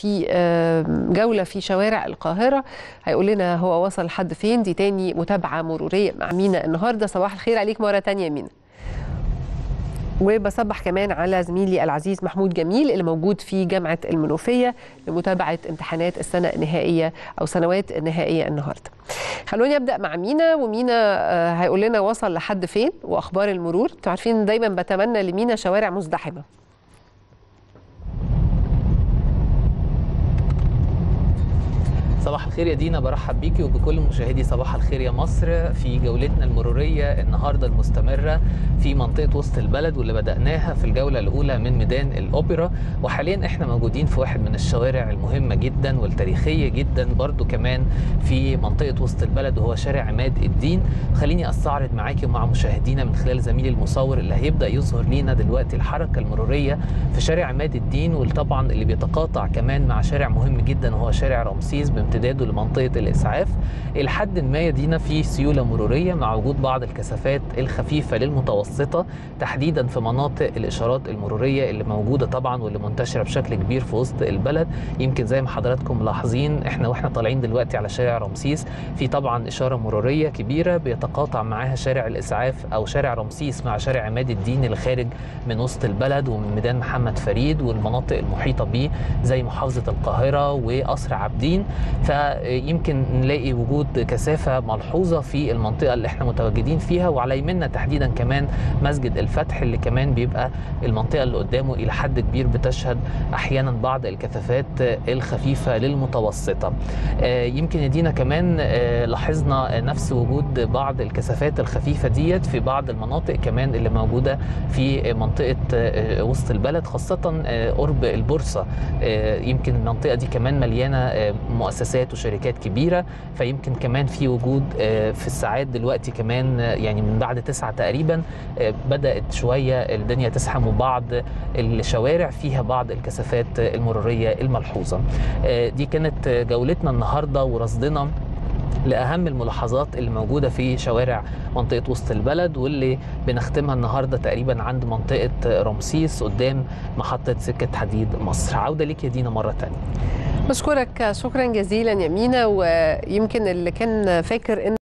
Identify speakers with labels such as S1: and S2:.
S1: في جوله في شوارع القاهره هيقول لنا هو وصل لحد فين دي تاني متابعه مروريه مع مينا النهارده صباح الخير عليك مره تانية يا مينا وبصبح كمان على زميلي العزيز محمود جميل اللي موجود في جامعه المنوفيه لمتابعه امتحانات السنه النهائيه او سنوات النهائيه النهارده. خلوني ابدا مع مينا ومينا هيقول لنا وصل لحد فين واخبار المرور، انتوا عارفين دايما بتمنى لمينا شوارع مزدحمه.
S2: صباح الخير يا دينا برحب بيكي وبكل مشاهدي صباح الخير يا مصر في جولتنا المرورية النهاردة المستمرة في منطقة وسط البلد واللي بدأناها في الجولة الأولى من ميدان الأوبرا وحاليا احنا موجودين في واحد من الشوارع المهمة جدا والتاريخية جدا برضو كمان في منطقة وسط البلد وهو شارع عماد الدين خليني أستعرض معاكي ومع مشاهدينا من خلال زميلي المصور اللي هيبدأ يظهر لينا دلوقتي الحركة المرورية في شارع عماد الدين وطبعا اللي بيتقاطع كمان مع شارع مهم جدا وهو شارع رمسيس امتداده لمنطقه الاسعاف الى حد ما يدينا في سيوله مروريه مع وجود بعض الكثافات الخفيفه للمتوسطه تحديدا في مناطق الاشارات المروريه اللي موجوده طبعا واللي منتشره بشكل كبير في وسط البلد يمكن زي ما حضراتكم ملاحظين احنا واحنا طالعين دلوقتي على شارع رمسيس في طبعا اشاره مروريه كبيره بيتقاطع معاها شارع الاسعاف او شارع رمسيس مع شارع عماد الدين اللي خارج من وسط البلد ومن ميدان محمد فريد والمناطق المحيطه به زي محافظه القاهره وقصر عابدين فيمكن نلاقي وجود كثافه ملحوظه في المنطقه اللي احنا متواجدين فيها وعلى يمنا تحديدا كمان مسجد الفتح اللي كمان بيبقى المنطقه اللي قدامه الى حد كبير بتشهد احيانا بعض الكثافات الخفيفه للمتوسطه يمكن يدينا كمان لاحظنا نفس وجود بعض الكثافات الخفيفه ديت في بعض المناطق كمان اللي موجوده في منطقه وسط البلد خاصه قرب البورصه يمكن المنطقه دي كمان مليانه مؤسسات وشركات كبيره فيمكن كمان في وجود في الساعات دلوقتي كمان يعني من بعد تسعة تقريبا بدات شويه الدنيا تزحم وبعض الشوارع فيها بعض الكثافات المروريه الملحوظه دي كانت جولتنا النهارده ورصدنا لاهم الملاحظات اللي موجوده في شوارع منطقه وسط البلد واللي بنختمها النهارده تقريبا عند منطقه رمسيس قدام محطه سكه حديد مصر عوده ليك يا دينا مره ثانيه
S1: بشكرك شكرا جزيلا يا مينا ويمكن اللي كان فاكر ان